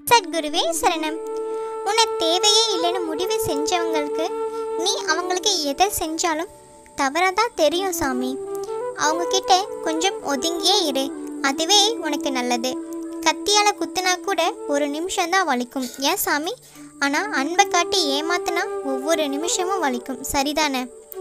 சத்குருவே சரணம் உன்னை தேவையே இல்லைன்னு முடிவு செஞ்சவங்களுக்கு நீ அவங்களுக்கு எதை செஞ்சாலும் தவறாக தான் தெரியும் சாமி அவங்க கிட்ட கொஞ்சம் ஒதுங்கியே இரு அதுவே உனக்கு நல்லது கத்தியால் குத்துனா கூட ஒரு நிமிஷம் தான் வலிக்கும் ஏன் சாமி ஆனால் அன்பை காட்டி ஏமாத்தினா ஒவ்வொரு நிமிஷமும் வலிக்கும் சரிதானே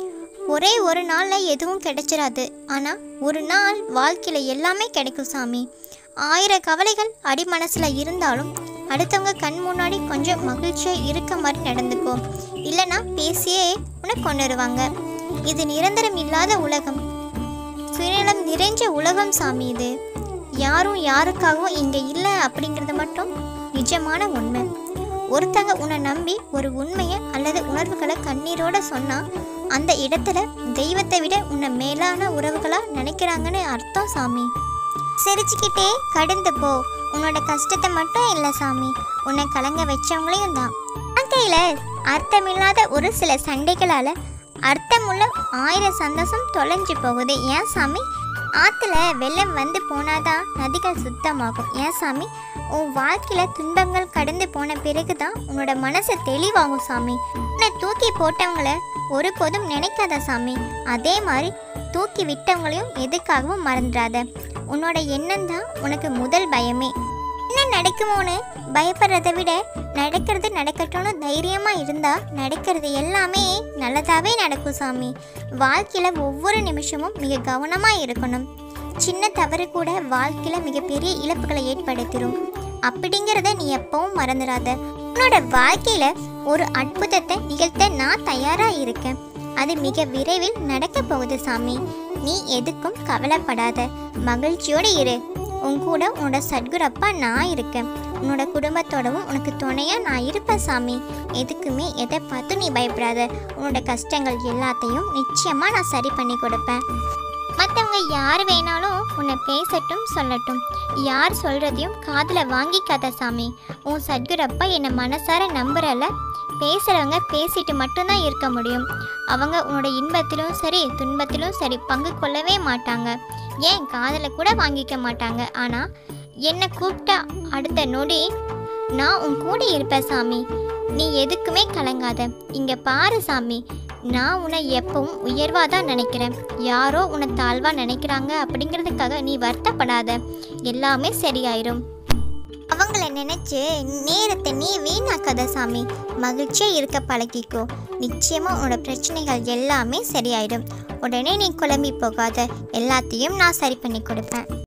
ஒரே ஒரு நாளில் எதுவும் கிடைச்சிராது ஆனால் ஒரு நாள் வாழ்க்கையில் எல்லாமே கிடைக்கும் சாமி ஆயிரம் கவலைகள் அடி மனசில் இருந்தாலும் அடுத்தவங்க கண் முன்னாடி கொஞ்சம் மகிழ்ச்சியாக இருக்க மாதிரி நடந்துக்கோ இல்லைன்னா பேசியே உனக்கு கொண்டு வருவாங்க இது நிரந்தரம் இல்லாத உலகம் சுயநலம் நிறைஞ்ச உலகம் சாமி இது யாரும் யாருக்காகவும் இங்கே இல்லை அப்படிங்கிறது மட்டும் நிஜமான உண்மை ஒருத்தங்க உன்னை நம்பி ஒரு உண்மையை அல்லது உணர்வுகளை கண்ணீரோட சொன்னா அந்த இடத்துல தெய்வத்தை விட உன்னை மேலான உறவுகளா நினைக்கிறாங்கன்னு அர்த்தம் சாமி சிரிச்சுக்கிட்டே கடந்து போ உன்னோட கஷ்டத்தை மட்டும் இல்லை சாமி உன்னை கலங்க வச்சவங்களையும் தான் வாழ்க்கையில் அர்த்தமில்லாத ஒரு சில சண்டைகளால் அர்த்தமுள்ள ஆயிரம் சந்தோஷம் தொலைஞ்சு போகுது ஏன் சாமி ஆற்றுல வெள்ளம் வந்து போனாதான் நதிகள் சுத்தமாகும் ஏன் சாமி உன் வாழ்க்கையில் துன்பங்கள் கடந்து போன பிறகு தான் உன்னோட மனசு தெளிவாகும் சாமி உன்னை தூக்கி போட்டவங்கள ஒருபோதும் நினைக்காத சாமி அதே மாதிரி தூக்கி விட்டவங்களையும் எதுக்காகவும் மறந்துடாத உன்னோட எண்ணம் தான் உனக்கு முதல் பயமே என்ன நடக்குமோன்னு பயப்படுறதை விட நடக்கிறது நடக்கட்டும்னு தைரியமாக இருந்தால் நடக்கிறது எல்லாமே நல்லதாகவே நடக்கும் சாமி வாழ்க்கையில் ஒவ்வொரு நிமிஷமும் மிக கவனமாக இருக்கணும் சின்ன தவறு கூட வாழ்க்கையில் மிகப்பெரிய இழப்புகளை ஏற்படுத்திடும் அப்படிங்கிறத நீ எப்பவும் மறந்துடாத உன்னோட வாழ்க்கையில் ஒரு அற்புதத்தை நிகழ்த்த நான் தயாராக இருக்கேன் அது மிக விரைவில் நடக்க போகுது சாமி நீ எதுக்கும் கவலைப்படாத மகிழ்ச்சியோடு இரு உன் கூட உன்னோட சத்குரு அப்பா நான் இருக்கேன் உன்னோட குடும்பத்தோடவும் உனக்கு துணையாக நான் இருப்பேன் சாமி எதுக்குமே எதை பார்த்து நீ பயப்படாத உன்னோட கஷ்டங்கள் எல்லாத்தையும் நிச்சயமாக நான் சரி பண்ணி கொடுப்பேன் மற்றவங்க யார் வேணாலும் உன்னை பேசட்டும் சொல்லட்டும் யார் சொல்கிறதையும் காதில் வாங்கிக்காத சாமி உன் சத்குரப்பா என்னை மனசார நம்புறல பேசுகிறவங்க பேசிட்டு மட்டும்தான் இருக்க முடியும் அவங்க உன்னோட இன்பத்திலும் சரி துன்பத்திலும் சரி பங்கு கொள்ளவே மாட்டாங்க ஏன் காதில் கூட வாங்கிக்க மாட்டாங்க ஆனால் என்னை கூப்பிட்ட அடுத்த நொடி நான் உன் கூட இருப்பேன் சாமி நீ எதுக்குமே கலங்காத இங்கே பாரு சாமி நான் உன்னை எப்பவும் உயர்வாக தான் நினைக்கிறேன் யாரோ உன்னை தாழ்வாக நினைக்கிறாங்க அப்படிங்கிறதுக்காக நீ வருத்தப்படாத எல்லாமே சரியாயிரும் அவங்கள நினைச்சு நேரத்தை நீ வீணாக்காத சாமி மகிழ்ச்சியா இருக்க பழகிக்கோ நிச்சயமா உன்னோட பிரச்சனைகள் எல்லாமே சரியாயிடும் உடனே நீ குழம்பி போகாத எல்லாத்தையும் நான் சரி பண்ணி கொடுப்பேன்